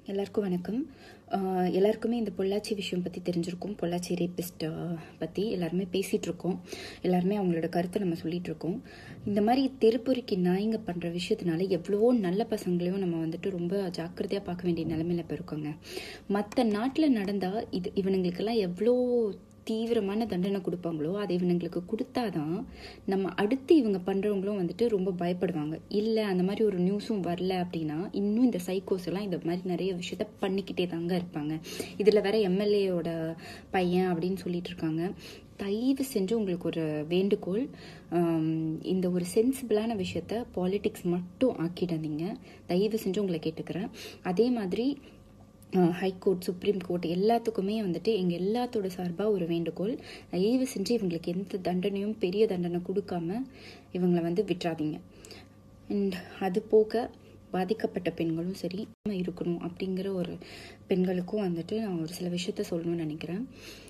எல்லாருக்கும் வணக்கம் ஆஹ் எல்லாருக்குமே இந்த பொள்ளாச்சி விஷயம் பற்றி தெரிஞ்சிருக்கும் பொள்ளாச்சி ரேபிஸ்ட் பற்றி எல்லாருமே பேசிகிட்டு இருக்கோம் எல்லாருமே அவங்களோட கருத்தை நம்ம சொல்லிட்டு இருக்கோம் இந்த மாதிரி தெருப்பொறிக்கு நாய்ங்க பண்ணுற விஷயத்தினால எவ்வளவோ நல்ல பசங்களையும் நம்ம வந்துட்டு ரொம்ப ஜாக்கிரதையாக பார்க்க வேண்டிய நிலைமையில இப்போ இருக்கோங்க மற்ற நாட்டில் நடந்தால் இது இவனுங்களுக்கெல்லாம் எவ்வளோ தீவிரமான தண்டனை கொடுப்பாங்களோ அதை இவனுங்களுக்கு கொடுத்தாதான் நம்ம அடுத்து இவங்க பண்ணுறவங்களும் வந்துட்டு ரொம்ப பயப்படுவாங்க இல்லை அந்த மாதிரி ஒரு நியூஸும் வரல அப்படின்னா இன்னும் இந்த சைக்கோஸ் எல்லாம் இந்த மாதிரி நிறைய விஷயத்த பண்ணிக்கிட்டே தாங்க இருப்பாங்க இதில் வேற எம்எல்ஏயோட பையன் அப்படின்னு சொல்லிட்டு இருக்காங்க தயவு செஞ்சு உங்களுக்கு ஒரு வேண்டுகோள் ஆம், இந்த ஒரு சென்சிபிளான விஷயத்த பாலிடிக்ஸ் மட்டும் ஆக்கிடாதீங்க தயவு செஞ்சு உங்களை கேட்டுக்கிறேன் அதே மாதிரி ஹைகோர்ட் சுப்ரீம் கோர்ட் எல்லாத்துக்குமே வந்துட்டு எங்கள் எல்லாத்தோட சார்பாக ஒரு வேண்டுகோள் தயவு செஞ்சு இவங்களுக்கு எந்த தண்டனையும் பெரிய தண்டனை கொடுக்காம இவங்களை வந்து விட்டுறாதீங்க அண்ட் அது போக பாதிக்கப்பட்ட பெண்களும் சரி நம்ம இருக்கணும் அப்படிங்கிற ஒரு பெண்களுக்கும் வந்துட்டு நான் ஒரு சில விஷயத்த சொல்லணும்னு நினைக்கிறேன்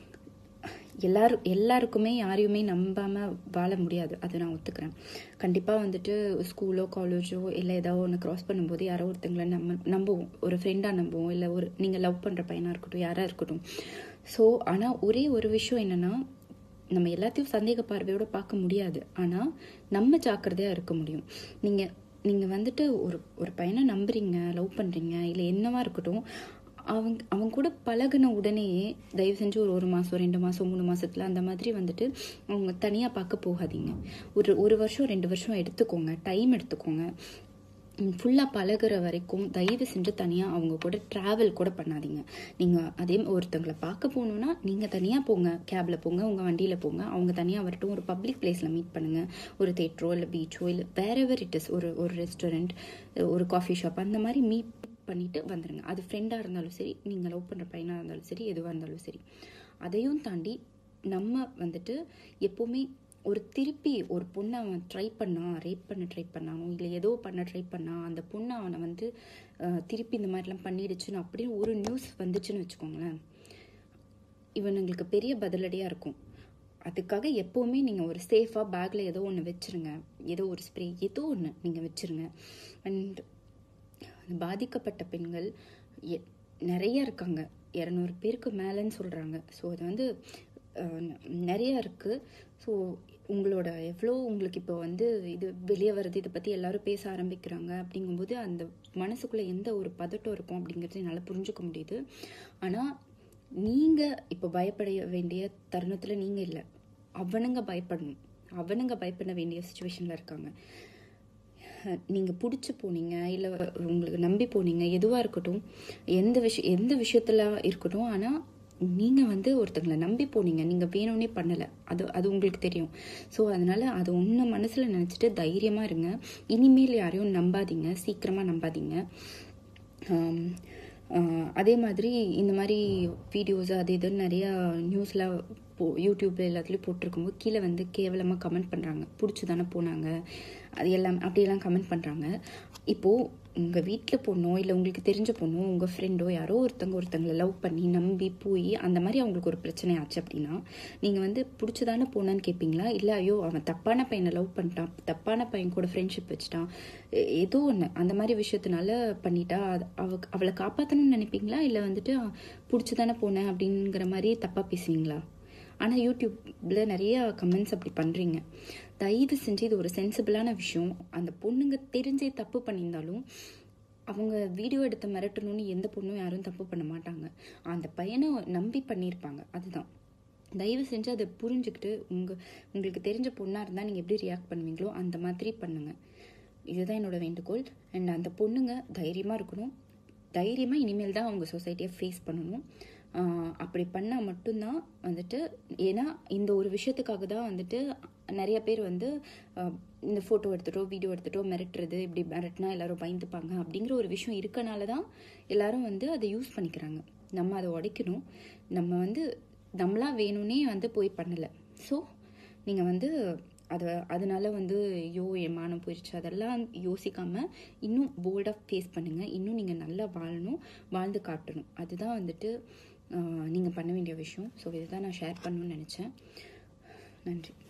எல்லாரும் எல்லாருக்குமே யாரையுமே நம்பாம வாழ முடியாது அதை நான் ஒத்துக்கிறேன் கண்டிப்பா வந்துட்டு ஸ்கூலோ காலேஜோ இல்லை ஏதாவது ஒன்று கிராஸ் பண்ணும்போது யாரோ ஒருத்தங்களை நம்ம நம்புவோம் ஒரு ஃப்ரெண்டாக நம்புவோம் இல்லை ஒரு நீங்கள் லவ் பண்ணுற பையனாக இருக்கட்டும் யாராக இருக்கட்டும் ஸோ ஆனால் ஒரே ஒரு விஷயம் என்னன்னா நம்ம எல்லாத்தையும் சந்தேக பார்வையோட பார்க்க முடியாது ஆனால் நம்ம ஜாக்கிரதையாக இருக்க முடியும் நீங்கள் நீங்கள் வந்துட்டு ஒரு ஒரு பையனை நம்புறீங்க லவ் பண்ணுறீங்க இல்லை என்னவா இருக்கட்டும் அவங்க அவங்க கூட பழகுன உடனேயே தயவு செஞ்சு ஒரு ஒரு மாதம் ரெண்டு மாதம் மூணு மாசத்துல அந்த மாதிரி வந்துட்டு அவங்க தனியாக பார்க்க போகாதீங்க ஒரு ஒரு வருஷம் ரெண்டு வருஷம் எடுத்துக்கோங்க டைம் எடுத்துக்கோங்க ஃபுல்லாக பழகுற வரைக்கும் தயவு செஞ்சு தனியாக அவங்க கூட ட்ராவல் கூட பண்ணாதீங்க நீங்கள் அதே ஒருத்தங்களை பார்க்க போகணுன்னா நீங்கள் தனியாக போங்க கேபில் போங்க உங்கள் வண்டியில் போங்க அவங்க தனியாக வரட்டும் ஒரு பப்ளிக் பிளேஸில் மீட் பண்ணுங்கள் ஒரு தேட்டரோ இல்லை பீச்சோ இல்லை வேற எவர் இட் இஸ் ஒரு ஒரு ரெஸ்டாரண்ட் ஒரு காஃபி ஷாப் அந்த மாதிரி மீட் பண்ணிட்டு வந்துடுங்க அது ஃப்ரெண்டாக இருந்தாலும் சரி நீங்கள் லவ் பண்ணுற பையனாக இருந்தாலும் சரி எதுவாக இருந்தாலும் சரி அதையும் தாண்டி நம்ம வந்துட்டு எப்போவுமே ஒரு திருப்பி ஒரு பொண்ணை அவன் ட்ரை பண்ணான் ரேப் பண்ண ட்ரை பண்ணானோ இல்லை ஏதோ பண்ண ட்ரை பண்ணான் அந்த பொண்ணை அவனை வந்து அஹ், திருப்பி இந்த மாதிரிலாம் பண்ணிடுச்சுன்னு அப்படின்னு ஒரு நியூஸ் வந்துச்சுன்னு வச்சுக்கோங்களேன் இவனுங்களுக்கு பெரிய பதிலடியாக இருக்கும் அதுக்காக எப்போவுமே நீங்கள் ஒரு சேஃபாக பேக்கில் ஏதோ ஒன்று வச்சுருங்க ஏதோ ஒரு ஸ்ப்ரே ஏதோ ஒன்று நீங்கள் வச்சுருங்க அண்ட் பாதிக்கப்பட்ட பெண்கள் எ- நிறைய இருக்காங்க இரநூறு பேருக்கு மேலேன்னு சொல்கிறாங்க ஸோ அது வந்து அஹ், ந- நிறைய இருக்குது ஸோ உங்களோட எவ்வளோ உங்களுக்கு இப்போ வந்து இது வெளியே வருது இதை பற்றி எல்லாரும் பேச ஆரம்பிக்கிறாங்க அப்படிங்கும்போது அந்த மனசுக்குள்ளே எந்த ஒரு பதட்டம் இருக்கும் அப்படிங்கிறது என்னால் புரிஞ்சுக்க முடியுது ஆனால் நீங்கள் இப்போ பயப்பட வேண்டிய தருணத்தில் நீங்கள் இல்லை அவனுங்க பயப்படணும் அவனுங்க பயப்பட வேண்டிய சுச்சுவேஷனில் இருக்காங்க நீங்கள் பிடிச்சி போனீங்க இல்லை உங்களுக்கு நம்பி போனீங்க எதுவாக இருக்கட்டும் எந்த விஷயம் எந்த விஷயத்துல இருக்கட்டும் ஆனால் நீங்கள் வந்து ஒருத்தங்களை நம்பி போனீங்க நீங்கள் வேணும்னே பண்ணலை அது அது உங்களுக்கு தெரியும் ஸோ அதனால அது ஒன்று மனசில் நினச்சிட்டு தைரியமாக இருங்க இனிமேல் யாரையும் நம்பாதீங்க சீக்கிரமாக நம்பாதீங்க ஆம், ஆஹ் அதே மாதிரி இந்த மாதிரி வீடியோஸ் அது இதுன்னு நிறையா நியூஸ்லாம் போ யூடியூப்ல எல்லாத்துலேயும் போட்டிருக்கும்போது கீழே வந்து கேவலமாக கமெண்ட் பண்ணுறாங்க பிடிச்சி தானே போனாங்க அது எல்லாம் அப்படியெல்லாம் கமெண்ட் பண்ணுறாங்க இப்போது உங்கள் வீட்டில் பொண்ணோ இல்லை உங்களுக்கு தெரிஞ்ச பொண்ணோ உங்கள் ஃப்ரெண்டோ யாரோ ஒருத்தங்க ஒருத்தங்களை லவ் பண்ணி நம்பி போய் அந்த மாதிரி அவங்களுக்கு ஒரு பிரச்சனை ஆச்சு அப்படின்னா நீங்கள் வந்து பிடிச்சதானே போனான்னு கேட்பீங்களா இல்லை ஐயோ அவன் தப்பான பையனை லவ் பண்ணிட்டான் தப்பான பையன் கூட ஃப்ரெண்ட்ஷிப் வச்சுட்டான் எ- ஏதோ ஒன்று அந்த மாதிரி விஷயத்தினால பண்ணிட்டா அது அவ அவளை காப்பாற்றணும்னு நினைப்பீங்களா இல்லை வந்துட்டு பிடிச்சதானே போனேன் அப்படிங்கிற மாதிரி தப்பாக பேசுவீங்களா ஆனால் யூடியூப்ல நிறைய கமெண்ட்ஸ் அப்படி பண்ணுறீங்க தயவு செஞ்சு இது ஒரு சென்சிபிளான விஷயம் அந்த பொண்ணுங்க தெரிஞ்சே தப்பு பண்ணியிருந்தாலும் அவங்க வீடியோ எடுத்து மிரட்டணும்னு எந்த பொண்ணும் யாரும் தப்பு பண்ண மாட்டாங்க அந்த பையனை நம்பி பண்ணியிருப்பாங்க அதுதான் தயவு செஞ்சு அதை புரிஞ்சுக்கிட்டு உங்க உங்களுக்கு தெரிஞ்ச பொண்ணாக இருந்தால் நீங்கள் எப்படி ரியாக்ட் பண்ணுவீங்களோ அந்த மாதிரி பண்ணுங்க இதுதான் என்னோட வேண்டுகோள் அண்ட் அந்த பொண்ணுங்க தைரியமாக இருக்கணும் தைரியமாக இனிமேல் தான் அவங்க சொசைட்டியை ஃபேஸ் பண்ணணும் ஆஹ் அப்படி பண்ணால் மட்டும்தான் வந்துட்டு ஏன்னா இந்த ஒரு விஷயத்துக்காக தான் வந்துட்டு நிறைய பேர் வந்து ஆஹ் இந்த ஃபோட்டோ எடுத்துட்டோ வீடியோ எடுத்துட்டோ மிரட்டுறது இப்படி மிரட்டினா எல்லாரும் பயந்துப்பாங்க அப்படிங்கிற ஒரு விஷயம் இருக்கனால தான் எல்லாரும் வந்து அதை யூஸ் பண்ணிக்கிறாங்க நம்ம அதை உடைக்கணும் நம்ம வந்து நம்மளா வேணும்னே வந்து போய் பண்ணலை ஸோ நீங்கள் வந்து அதை அதனால வந்து ஐயோ என் மானம் போயிடுச்சு அதெல்லாம் யோசிக்காம இன்னும் போல்டாக ஃபேஸ் பண்ணுங்க இன்னும் நீங்கள் நல்லா வாழணும் வாழ்ந்து காட்டணும் அதுதான் வந்துட்டு நீங்கள் பண்ண வேண்டிய விஷயம் ஸோ இதுதான் நான் ஷேர் பண்ணணும்னு நினச்சேன் நன்றி